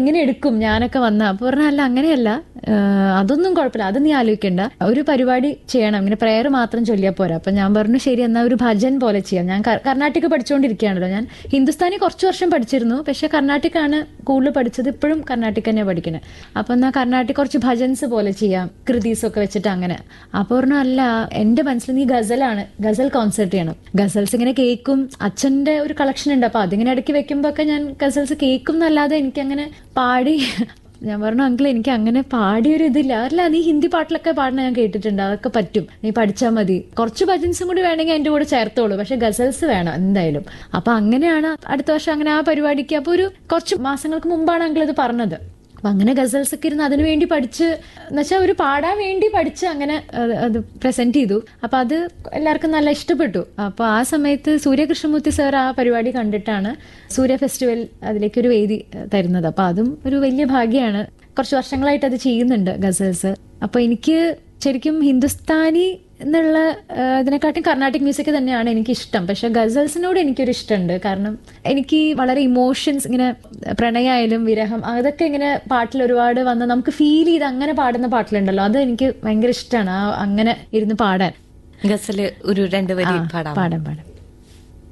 ഇങ്ങനെ എടുക്കും ഞാനൊക്കെ വന്ന അപ്പൊ പറഞ്ഞ അല്ല അങ്ങനെയല്ല ഏഹ് അതൊന്നും കുഴപ്പമില്ല അത് നീ ആലോചിക്കണ്ട ഒരു പരിപാടി ചെയ്യണം ഇങ്ങനെ പ്രയർ മാത്രം ചൊല്ലിയാൽ പോരാ അപ്പൊ ഞാൻ പറഞ്ഞു ശരി എന്നാ ഒരു ഭജൻ പോലെ ചെയ്യാം ഞാൻ ക- കർണാട്ടിക് പഠിച്ചുകൊണ്ടിരിക്കുകയാണല്ലോ ഞാൻ ഹിന്ദുസ്ഥാനി കുറച്ച് വർഷം പഠിച്ചിരുന്നു പക്ഷെ കർണാട്ടിക് ആണ് കൂടുതൽ പഠിച്ചത് ഇപ്പോഴും കർണാട്ടിക് തന്നെ പഠിക്കണേ അപ്പൊ എന്നാ കർണാട്ടിക് കുറച്ച് ഭജൻസ് പോലെ ചെയ്യാം കൃതീസ് ഒക്കെ വെച്ചിട്ട് അങ്ങനെ അപ്പൊ പറഞ്ഞു അല്ല എന്റെ മനസ്സിൽ നീ ഗസലാണ് ഗസൽ കോൺസെർട്ട് ചെയ്യണം ഗസൽസ് ഇങ്ങനെ കേൾക്കും അച്ഛന്റെ ഒരു കളക്ഷൻ ഉണ്ട് അപ്പൊ അതിങ്ങനെ ഇടയ്ക്ക് വെക്കുമ്പോ ഒക്കെ ഞാൻ ഗസൽസ് കേൾക്കും എന്നല്ലാതെ എനിക്കങ്ങനെ പാടി ഞാൻ പറഞ്ഞു അങ്കിൾ എനിക്ക് അങ്ങനെ പാടിയൊരു ഇതില്ല അല്ല നീ ഹിന്ദി പാട്ടിലൊക്കെ പാടുന്ന ഞാൻ കേട്ടിട്ടുണ്ട് അതൊക്കെ പറ്റും നീ പഠിച്ചാൽ മതി കുറച്ച് ഭജൻസും കൂടി വേണമെങ്കിൽ എൻ്റെ കൂടെ ചേർത്തോളൂ പക്ഷെ ഗസൽസ് വേണം എന്തായാലും അപ്പൊ അങ്ങനെയാണ് അടുത്ത വർഷം അങ്ങനെ ആ പരിപാടിക്ക് അപ്പൊ ഒരു കുറച്ച് മാസങ്ങൾക്ക് മുമ്പാണ് അങ്കിൾ ഇത് പറഞ്ഞത് അപ്പൊ അങ്ങനെ ഗസൽസ് ഒക്കെ ഇരുന്ന് അതിനു വേണ്ടി പഠിച്ച് എന്നുവെച്ചാൽ ഒരു പാടാൻ വേണ്ടി പഠിച്ച് അങ്ങനെ അത് അത് പ്രസന്റ് ചെയ്തു അപ്പൊ അത് എല്ലാവർക്കും നല്ല ഇഷ്ടപ്പെട്ടു അപ്പൊ ആ സമയത്ത് സൂര്യകൃഷ്ണമൂർത്തി സാർ ആ പരിപാടി കണ്ടിട്ടാണ് സൂര്യ ഫെസ്റ്റിവൽ അതിലേക്ക് ഒരു വേദി ഏഹ്, തരുന്നത് അപ്പൊ അതും ഒരു വലിയ ഭാഗ്യമാണ് കുറച്ച് വർഷങ്ങളായിട്ട് അത് ചെയ്യുന്നുണ്ട് ഗസൽസ് അപ്പൊ എനിക്ക് ശരിക്കും ഹിന്ദുസ്ഥാനി എന്നുള്ള ഏഹ്, ഇതിനെക്കാട്ടും കർണാട്ടിക് മ്യൂസിക് തന്നെയാണ് എനിക്ക് ഇഷ്ടം പക്ഷെ ഗസൽസിനോട് എനിക്കൊരു ഇഷ്ടമുണ്ട് കാരണം എനിക്ക് വളരെ ഇമോഷൻസ് ഇങ്ങനെ പ്രണയമായാലും വിരഹം അതൊക്കെ ഇങ്ങനെ പാട്ടിൽ ഒരുപാട് വന്ന് നമുക്ക് ഫീൽ ചെയ്ത് അങ്ങനെ പാടുന്ന പാട്ടിലുണ്ടല്ലോ അത് എനിക്ക് ഭയങ്കര ഇഷ്ടമാണ് ആ അങ്ങനെ ഇരുന്ന് പാടാൻ ഗസല് ഒരു രണ്ട് വരി ആ, പാടാം പാടാം പാടാം